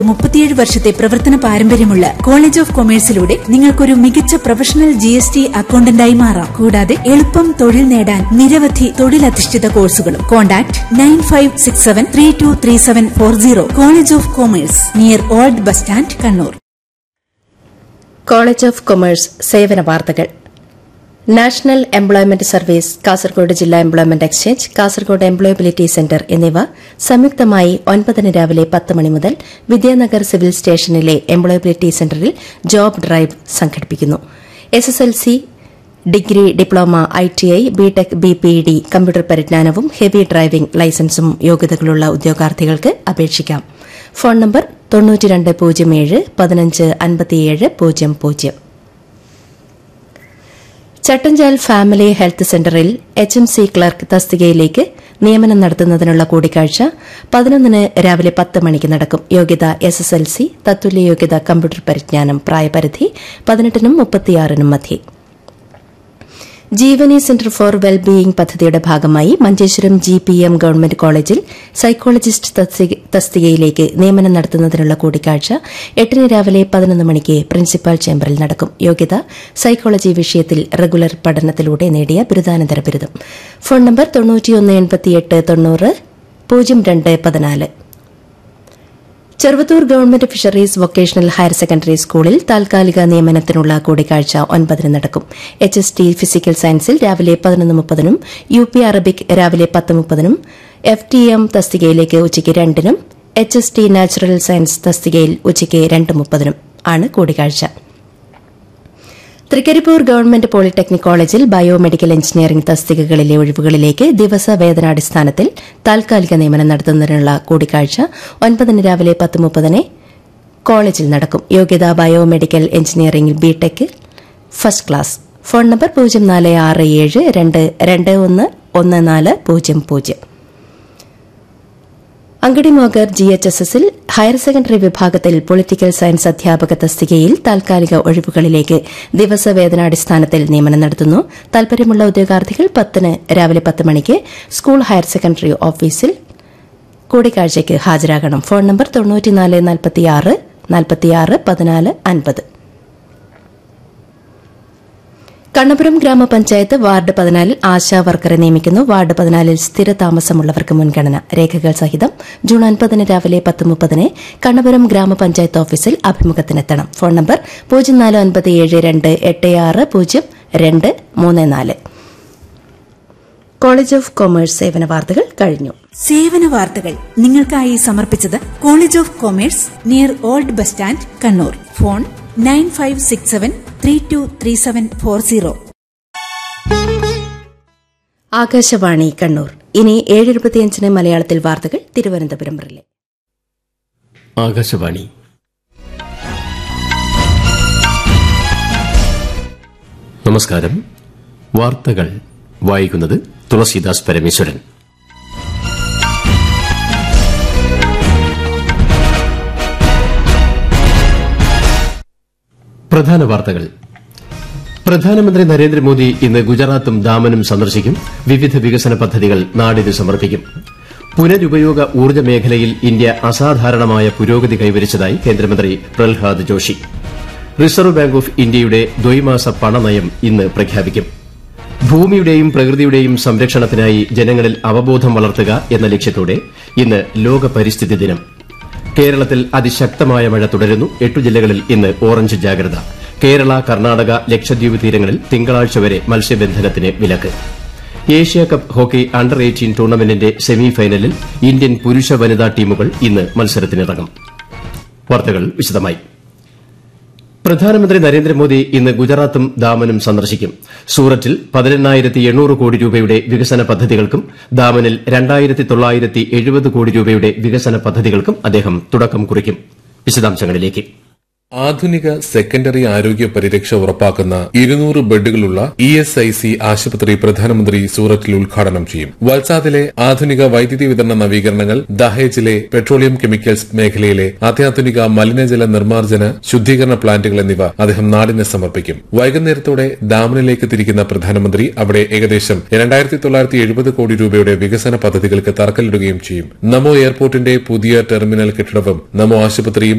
മുപ്പത്തിയേഴ് വർഷത്തെ പ്രവർത്തന പാരമ്പര്യമുള്ള കോളേജ് ഓഫ് കൊമേഴ്സിലൂടെ നിങ്ങൾക്കൊരു മികച്ച പ്രൊഫഷണൽ ജി എസ് ടി അക്കൌണ്ടന്റായി മാറാം കൂടാതെ എളുപ്പം തൊഴിൽ നേടാൻ നിരവധി തൊഴിലധിഷ്ഠിത കോഴ്സുകളും contact nine five six seven three two three seven four zero college of commerce near old bus stand Kannur college of commerce സേവന വാർത്തകൾ നാഷണൽ എംപ്ലോയ്മെന്റ് സർവീസ് കാസർഗോഡ് ജില്ലാ employment exchange Kasaragod employability centre എന്നിവ സംയുക്തമായി ഒൻപതിന് രാവിലെ പത്ത് മണി മുതൽ വിദ്യാനഗർ സിവിൽ സ്റ്റേഷനിലെ എംപ്ലോയബിലിറ്റി സെന്ററിൽ ജോബ് ഡ്രൈവ് സംഘടിപ്പിക്കുന്നു S S L C degree diploma I T I B Tech B P D computer പരിജ്ഞാനവും ഹെവി ഡ്രൈവിംഗ് ലൈസൻസും യോഗ്യതകളുള്ള ഉദ്യോഗാർത്ഥികൾക്ക് അപേക്ഷിക്കാം ഫോൺ നമ്പർ തൊണ്ണൂറ്റിരണ്ട് പൂജ്യം ഏഴ് പതിനഞ്ച് അൻപത്തിയേഴ് പൂജ്യം പൂജ്യം ചട്ടഞ്ചാൽ ഫാമിലി ഹെൽത്ത് സെന്ററിൽ എച്ച് എം സി ക്ലർക്ക് തസ്തികയിലേക്ക് നിയമനം നടത്തുന്നതിനുള്ള കൂടിക്കാഴ്ച പതിനൊന്നിന് രാവിലെ പത്ത് മണിക്ക് നടക്കും യോഗ്യത എസ് എസ് എൽ സി തത്തുല്യ യോഗ്യത കമ്പ്യൂട്ടർ പരിജ്ഞാനം പ്രായപരിധി പതിനെട്ടിനും മുപ്പത്തിയാറിനും മധ്യേ ജീവനി സെന്റർ ഫോർ വെൽബീയിംഗ് പദ്ധതിയുടെ ഭാഗമായി Manjeshwaram G P M government കോളേജിൽ സൈക്കോളജിസ്റ്റ് തസ്തിക- തസ്തികയിലേക്ക് നിയമനം നടത്തുന്നതിനുള്ള കൂടിക്കാഴ്ച എട്ടിന് രാവിലെ പതിനൊന്ന് മണിക്ക് പ്രിൻസിപ്പാൾ ചേംബറിൽ നടക്കും യോഗ്യത സൈക്കോളജി വിഷയത്തിൽ റെഗുലർ പഠനത്തിലൂടെ നേടിയ ബിരുദാനന്തര ബിരുദം ഫോൺ നമ്പർ തൊണ്ണൂറ്റിയൊന്ന് എൺപത്തിയെട്ട് തൊണ്ണൂറ് പൂജ്യം രണ്ട് പതിനാല് Cheruvathur government fisheries vocational higher secondary സ്കൂളിൽ താൽക്കാലിക നിയമനത്തിനുള്ള കൂടിക്കാഴ്ച ഒൻപതിന് നടക്കും എച്ച് എസ് ടി ഫിസിക്കൽ സയൻസിൽ രാവിലെ പതിനൊന്ന് മുപ്പതിനും യു പി അറബിക് രാവിലെ പത്ത് മുപ്പതിനും എഫ് ടി എം തസ്തികയിലേക്ക് ഉച്ചയ്ക്ക് രണ്ടിനും H S T natural science തസ്തികയിൽ ഉച്ചയ്ക്ക് രണ്ട് മുപ്പതിനും ആണ് കൂടിക്കാഴ്ച തൃക്കരിപ്പൂർ ഗവൺമെന്റ് പോളിടെക്നിക് കോളേജിൽ ബയോമെഡിക്കൽ എഞ്ചിനീയറിംഗ് തസ്തികകളിലെ ഒഴിവുകളിലേക്ക് ദിവസവേതനാടിസ്ഥാനത്തിൽ താൽക്കാലിക നിയമനം നടത്തുന്നതിനുള്ള കൂടിക്കാഴ്ച ഒൻപതിന് രാവിലെ പത്ത് മുപ്പതിന് കോളേജിൽ നടക്കും യോഗ്യത ബയോമെഡിക്കൽ എഞ്ചിനീയറിംഗിൽ B Tech first class phone number പൂജ്യം നാല് ആറ് ഏഴ് രണ്ട് രണ്ട് ഒന്ന് ഒന്ന് നാല് പൂജ്യം പൂജ്യം അങ്കടിമോഗർ ജി എച്ച് എസ് എസിൽ ഹയർ സെക്കൻഡറി വിഭാഗത്തിൽ പൊളിറ്റിക്കൽ സയൻസ് അധ്യാപക തസ്തികയിൽ താൽക്കാലിക ഒഴിവുകളിലേക്ക് ദിവസവേതനാടിസ്ഥാനത്തിൽ നിയമനം നടത്തുന്നു താൽപര്യമുള്ള ഉദ്യോഗാർത്ഥികൾ പത്തിന് രാവിലെ പത്ത് മണിക്ക് സ്കൂൾ ഹയർ സെക്കൻഡറി ഓഫീസിൽ കൂടിക്കാഴ്ചയ്ക്ക് ഹാജരാകണം ഫോൺ നമ്പർ തൊണ്ണൂറ്റിനാല് നാൽപ്പത്തിയാറ് നാൽപ്പത്തിയാറ് പതിനാല് അൻപത് കണ്ണപുരം ഗ്രാമപഞ്ചായത്ത് വാർഡ് പതിനാലിൽ ആശാ വർക്കറെ നിയമിക്കുന്നു വാർഡ് പതിനാലിൽ സ്ഥിര താമസമുള്ളവർക്ക് മുൻഗണന രേഖകൾ സഹിതം ജൂൺ അൻപതിന് രാവിലെ പത്ത് മുപ്പതിന് കണ്ണപുരം ഗ്രാമപഞ്ചായത്ത് ഓഫീസിൽ അഭിമുഖത്തിനെത്തണം ഫോൺ നമ്പർ പൂജ്യം നാല് ഒൻപത് ഏഴ് രണ്ട് എട്ട് ആറ് പൂജ്യം രണ്ട് മൂന്ന് നാല് കോളേജ് ഓഫ് കൊമേഴ്സ് സേവന വാർത്തകൾ കഴിഞ്ഞു സേവന വാർത്തകൾ നിങ്ങൾക്കായി സമർപ്പിച്ചത് college of commerce near old bus stand Kannur phone nine five six seven three two three seven four zero Akashvani Kannur ഇനി ഏഴ് എഴുപത്തിയഞ്ചിന് മലയാളത്തിൽ വാർത്തകൾ തിരുവനന്തപുരം റിലേ ആകാശവാണി നമസ്കാരം വാർത്തകൾ വായിക്കുന്നത് തുളസീദാസ് പരമേശ്വരൻ പ്രധാന വാർത്തകൾ പ്രധാനമന്ത്രി നരേന്ദ്രമോദി ഇന്ന് ഗുജറാത്തും ദാമനും സന്ദർശിക്കും വിവിധ വികസന പദ്ധതികൾ നാടിന് സമർപ്പിക്കും പുനരുപയോഗ ഊർജ്ജ മേഖലയിൽ ഇന്ത്യ അസാധാരണമായ പുരോഗതി കൈവരിച്ചതായി കേന്ദ്രമന്ത്രി Pralhad Joshi reserve bank of ഇന്ത്യയുടെ ദ്വൈമാസ പണനയം ഇന്ന് പ്രഖ്യാപിക്കും ഭൂമിയുടെയും പ്രകൃതിയുടെയും സംരക്ഷണത്തിനായി ജനങ്ങളിൽ അവബോധം വളർത്തുക എന്ന ലക്ഷ്യത്തോടെ ഇന്ന് ലോക പരിസ്ഥിതി ദിനം കേരളത്തിൽ അതിശക്തമായ മഴ തുടരുന്നു എട്ടു ജില്ലകളിൽ ഇന്ന് ഓറഞ്ച് ജാഗ്രത കേരള കർണാടക ലക്ഷദ്വീപ് തീരങ്ങളിൽ തിങ്കളാഴ്ച വരെ മത്സ്യബന്ധനത്തിന് വിലക്ക് Asia cup hockey under eighteen ടൂർണമെന്റിന്റെ സെമി ഫൈനലിൽ ഇന്ത്യൻ പുരുഷ വനിതാ ടീമുകൾ ഇന്ന് മത്സരത്തിനിറങ്ങും വാർത്തകൾ വിശദമായി പ്രധാനമന്ത്രി നരേന്ദ്രമോദി ഇന്ന് ഗുജറാത്തും ദാമനും സന്ദർശിക്കും സൂററ്റിൽ പതിനെണ്ണായിരത്തി എണ്ണൂറ് കോടി രൂപയുടെ വികസന പദ്ധതികൾക്കും ദാമനിൽ രണ്ടായിരത്തി തൊള്ളായിരത്തി എഴുപത് കോടി രൂപയുടെ വികസന പദ്ധതികൾക്കും അദ്ദേഹം തുടക്കം കുറിക്കും വിശദാംശങ്ങളിലേക്ക് ആധുനിക സെക്കൻഡറി ആരോഗ്യ പരിരക്ഷ ഉറപ്പാക്കുന്ന ഇരുന്നൂറ് ബെഡുകളുള്ള ഇ എസ് ഐ സി ആശുപത്രി പ്രധാനമന്ത്രി സൂറത്തിൽ ഉദ്ഘാടനം ചെയ്യും വൽസാദിലെ ആധുനിക വൈദ്യുതി വിതരണ നവീകരണങ്ങൾ ദഹേജിലെ പെട്രോളിയം കെമിക്കൽസ് മേഖലയിലെ അത്യാധുനിക മലിനജല നിർമ്മാർജ്ജന ശുദ്ധീകരണ പ്ലാന്റുകൾ എന്നിവ അദ്ദേഹം നാടിന് സമർപ്പിക്കും വൈകുന്നേരത്തോടെ ഡാമിനിലേക്ക് തിരിക്കുന്ന പ്രധാനമന്ത്രി അവിടെ ഏകദേശം രണ്ടായിരത്തി തൊള്ളായിരത്തി എഴുപത് കോടി രൂപയുടെ വികസന പദ്ധതികൾക്ക് തറക്കല്ലിടുകയും ചെയ്യും നമോ എയർപോർട്ടിന്റെ പുതിയ ടെർമിനൽ കെട്ടിടവും നമോ ആശുപത്രിയും